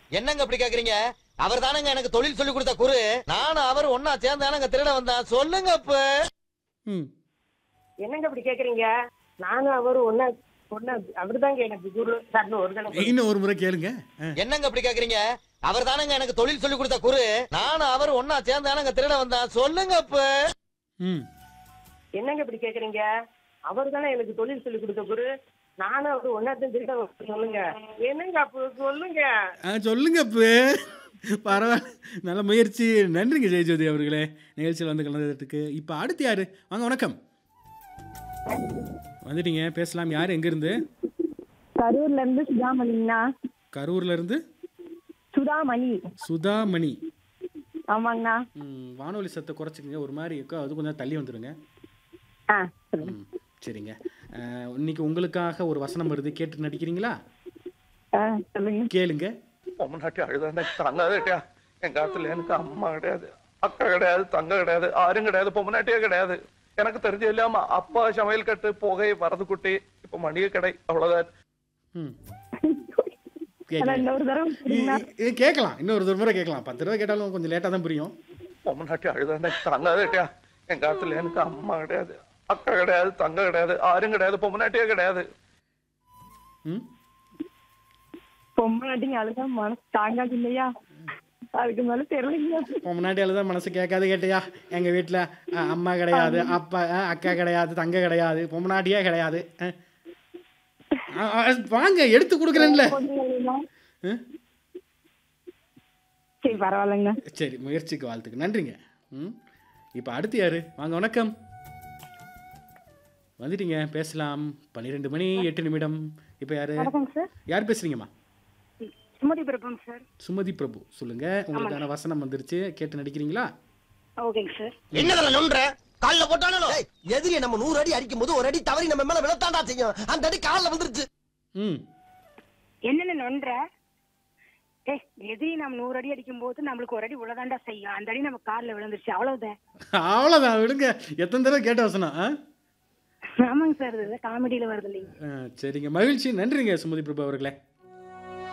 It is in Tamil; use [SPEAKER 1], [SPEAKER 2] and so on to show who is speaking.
[SPEAKER 1] என்னங்க இப்படி கேக்குறீங்க அவர் தானங்க எனக்கு தொழில் சொல்லி கொடுத்த குரு நானும் அவர் ஒன்னா சேர்ந்தானங்க திருட வந்தான் சொல்லுங்க இப்ப
[SPEAKER 2] ம்
[SPEAKER 3] என்னங்க இப்படி கேக்குறீங்க நானும் அவரும் ஒன்னா ஒன்னா அவருதாங்க எனக்கு குரு சார்னு ஒரு தடவை
[SPEAKER 2] இன்னும் ஒரு முறை கேளுங்க ஆ.
[SPEAKER 1] என்னங்க இப்படி கேக்குறீங்க அவர் தானங்க எனக்கு தொழில் சொல்லி கொடுத்த குரு நானும் அவர் ஒன்னா சேர்ந்தானங்க திருட வந்தான் சொல்லுங்க இப்ப
[SPEAKER 2] ம்
[SPEAKER 3] என்னங்க இப்படி கேக்குறீங்க அவர் தானே எனக்கு தொழில் சொல்லி கொடுத்த குரு நானும் அவரு ஒன்னாத்தையும் திருட வந்தோம். சொல்லுங்க என்னங்க அப்ப சொல்லுங்க
[SPEAKER 2] ஆ சொல்லுங்க இப்போ பரவாயில்ல நல்ல முயற்சி நன்றிங்க ஜெயஜோதி அவர்களே நிகழ்ச்சியில் வந்து கலந்ததுக்கு இப்போ அடுத்து யாரு வாங்க வணக்கம் வந்துட்டீங்க பேசலாம் யார் எங்கேருந்து
[SPEAKER 4] கரூர்ல இருந்து சுதாமணிங்கண்ணா
[SPEAKER 2] கரூர்ல இருந்து
[SPEAKER 4] சுதாமணி
[SPEAKER 2] சுதாமணி
[SPEAKER 4] ஆமாங்கண்ணா
[SPEAKER 2] ம், வானொலி சத்தை குறைச்சிக்கங்க ஒரு மாதிரி இருக்கோ அது கொஞ்சம் தள்ளி வந்துருங்க
[SPEAKER 4] ஆ சொல்லுங்க
[SPEAKER 2] ம், சரிங்க ஆ, இன்னைக்கு உங்களுக்காக ஒரு வசனம் வருது கேட்டு நடிக்கிறீங்களா
[SPEAKER 4] ஆ சொல்லுங்க
[SPEAKER 2] கேளுங்க
[SPEAKER 5] பொம்மநாட்டி அழுதாண்டா தாங்காதேட்டியா என் காலத்துல எனக்கு அம்மா கிடையாது அக்கா கிடையாது தங்க கிடையாது ஆரும் கிடையாது பொம்மநாட்டியே கிடையாது எனக்கு தெரிஞ்ச இல்லாம அப்பா சமையல் கட்டு புகை வரது குட்டி இப்ப மளிகை கடை அவ்வளவுதான்
[SPEAKER 2] ம்
[SPEAKER 4] ஆனா
[SPEAKER 2] கேட்கலாம்
[SPEAKER 4] இன்னொரு தடவை சொல்லுங்கண்ணா.
[SPEAKER 2] கேட்கலாம் இன்னொரு ஒரு முறை கேட்கலாம் பத்து ரூபா கேட்டாலும் கொஞ்சம் லேட்டாக தான் புரியும்
[SPEAKER 5] பொம்மநாட்டி அழுதாண்டா தாங்காதேட்டியா என் காலத்துல எனக்கு அம்மா கிடையாது அக்கா கிடையாது தங்க கிடையாது ஆரும் கிடையாது பொம்மநாட்டியே கிடையாது
[SPEAKER 2] ம்
[SPEAKER 4] பொம்மாட்டிங்க அழுதா மனசு தாங்காது இல்லையா அதுக்கு மேல தெரியலைங்க
[SPEAKER 2] உன் முன்னாடி தான் மனசு கேட்காது கேட்டியா எங்கள் வீட்டில் அம்மா கிடையாது அப்பா அஹ், அக்கா கிடையாது தங்க கிடையாது பொம்மநாட்டியே கிடையாது அஹ். அஹ், அஹ், வாங்க எடுத்து கொடுக்குறேன்ல அஹ்.
[SPEAKER 4] சரி பரவாயில்லைங்க
[SPEAKER 2] சரி முயற்சிக்கு வாழ்த்துக்கு நன்றிங்க ம் இப்போ அடுத்து யாரு வாங்க வணக்கம் வந்துட்டீங்க பேசலாம் பன்னிரெண்டு மணி எட்டு நிமிடம் இப்போ யாரு
[SPEAKER 4] வணக்கம் சார்
[SPEAKER 2] யார் பேசுறீங்கம்மா
[SPEAKER 4] சுமதி பிறப்பம் சார்
[SPEAKER 2] சுமதி பிரபு சொல்லுங்க உங்களுக்கான வசனம் வந்துருச்சு கேட்டு நடிக்கிறீங்களா
[SPEAKER 4] ஓகேங்க சார்
[SPEAKER 1] என்னதுல நொன்ற கால்ல போட்டானோ
[SPEAKER 6] எதிரி நம்ம நூறு அடி அடிக்கும் போது ஒரு அடி தவறி நம்ம மேல விழத்தாண்டா செய்யும் அந்த அடி காலில் வந்துருச்சு
[SPEAKER 2] ம்
[SPEAKER 7] என்னென்ன நொன்ற ஏய் எதிரி நம்ம நூறு அடி அடிக்கும் போது நம்மளுக்கு ஒரு அடி உள்ளதாண்டா செய்யும் அந்த அடி நம்ம கார்ல விழுந்துருச்சு அவ்வளவுதான்
[SPEAKER 2] அவ்வளோதான் விடுங்க எத்தனை தடவை கேட்ட வசனம் ஆ
[SPEAKER 7] ஆமாங்க சார் இது காமெடியில வருது இல்லைங்க
[SPEAKER 2] ஆ, சரிங்க மகிழ்ச்சி நன்றிங்க சுமதி பிரபு அவர்களே